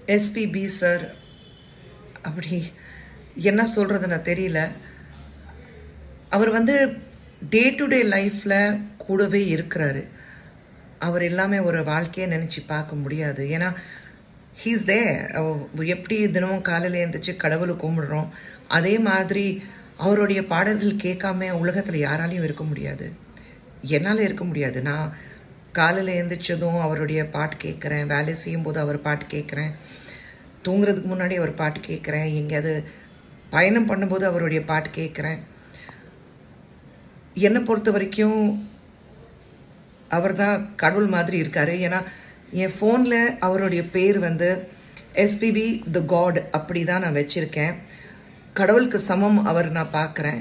SPB sir அப்படி என்ன சொல்கிறதுன்னு தெரியல அவர் வந்து டே டு டே லைஃப்பில் கூடவே இருக்கிறாரு அவர் எல்லாமே ஒரு வாழ்க்கையை நினச்சி பார்க்க முடியாது ஏன்னா ஹீஸ் தே எப்படி தினமும் காலையில் எழுந்திரிச்சு கடவுளை கும்பிடுறோம் அதே மாதிரி அவருடைய பாடல்கள் கேட்காம உலகத்தில் யாராலையும் இருக்க முடியாது என்னால் இருக்க முடியாது நான் காலையில் எழுந்திரிச்சதும் அவருடைய பாட்டு கேட்குறேன் வேலை செய்யும்போது அவர் பாட்டு கேட்குறேன் தூங்குறதுக்கு முன்னாடி அவர் பாட்டு கேட்குறேன் எங்கேயாவது பயணம் பண்ணும்போது அவருடைய பாட்டு கேட்குறேன் என்னை பொறுத்த வரைக்கும் அவர் தான் கடவுள் மாதிரி இருக்கார் ஏன்னா என் ஃபோனில் அவருடைய பேர் வந்து எஸ்பிபி த காட் அப்படி தான் நான் வச்சுருக்கேன் கடவுளுக்கு சமம் அவர் நான் பார்க்குறேன்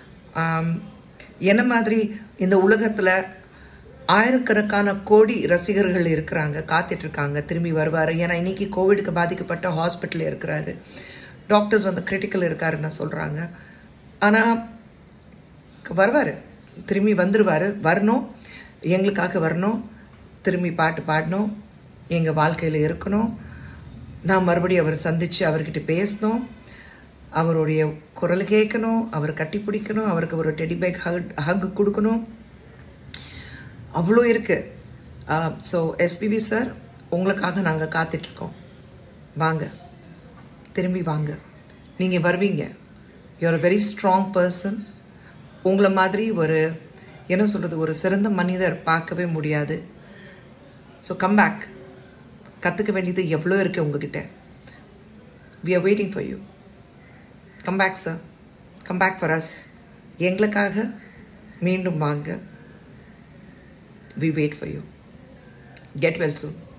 என்ன மாதிரி இந்த உலகத்தில் ஆயிரக்கணக்கான கோடி ரசிகர்கள் இருக்கிறாங்க காத்துட்ருக்காங்க திரும்பி வருவார் ஏன்னா இன்னைக்கு கோவிடுக்கு பாதிக்கப்பட்ட ஹாஸ்பிட்டலில் இருக்கிறாரு டாக்டர்ஸ் வந்து கிரிட்டிக்கல் இருக்காருன்னு சொல்கிறாங்க ஆனால் வருவார் திரும்பி வந்துடுவார் வரணும் எங்களுக்காக வரணும் திரும்பி பாட்டு பாடணும் எங்கள் வாழ்க்கையில் இருக்கணும் நான் மறுபடியும் அவர் சந்தித்து அவர்கிட்ட பேசணும் அவருடைய குரல் கேட்கணும் அவர் கட்டி பிடிக்கணும் அவருக்கு ஒரு டெடி பேக் ஹக் ஹக் கொடுக்கணும் அவ்வளோ இருக்குது ஸோ எஸ்பிபி சார் உங்களுக்காக நாங்கள் காத்துட்ருக்கோம் வாங்க திரும்பி வாங்க நீங்கள் வருவீங்க யூஆர் வெரி ஸ்ட்ராங் பர்சன் உங்களை மாதிரி ஒரு என்ன சொல்கிறது ஒரு சிறந்த மனிதர் பார்க்கவே முடியாது ஸோ கம் பேக் கற்றுக்க வேண்டியது எவ்வளோ இருக்குது உங்ககிட்ட we are waiting for you come back sir come back for us எங்களுக்காக மீண்டும் வாங்க we wait for you get well soon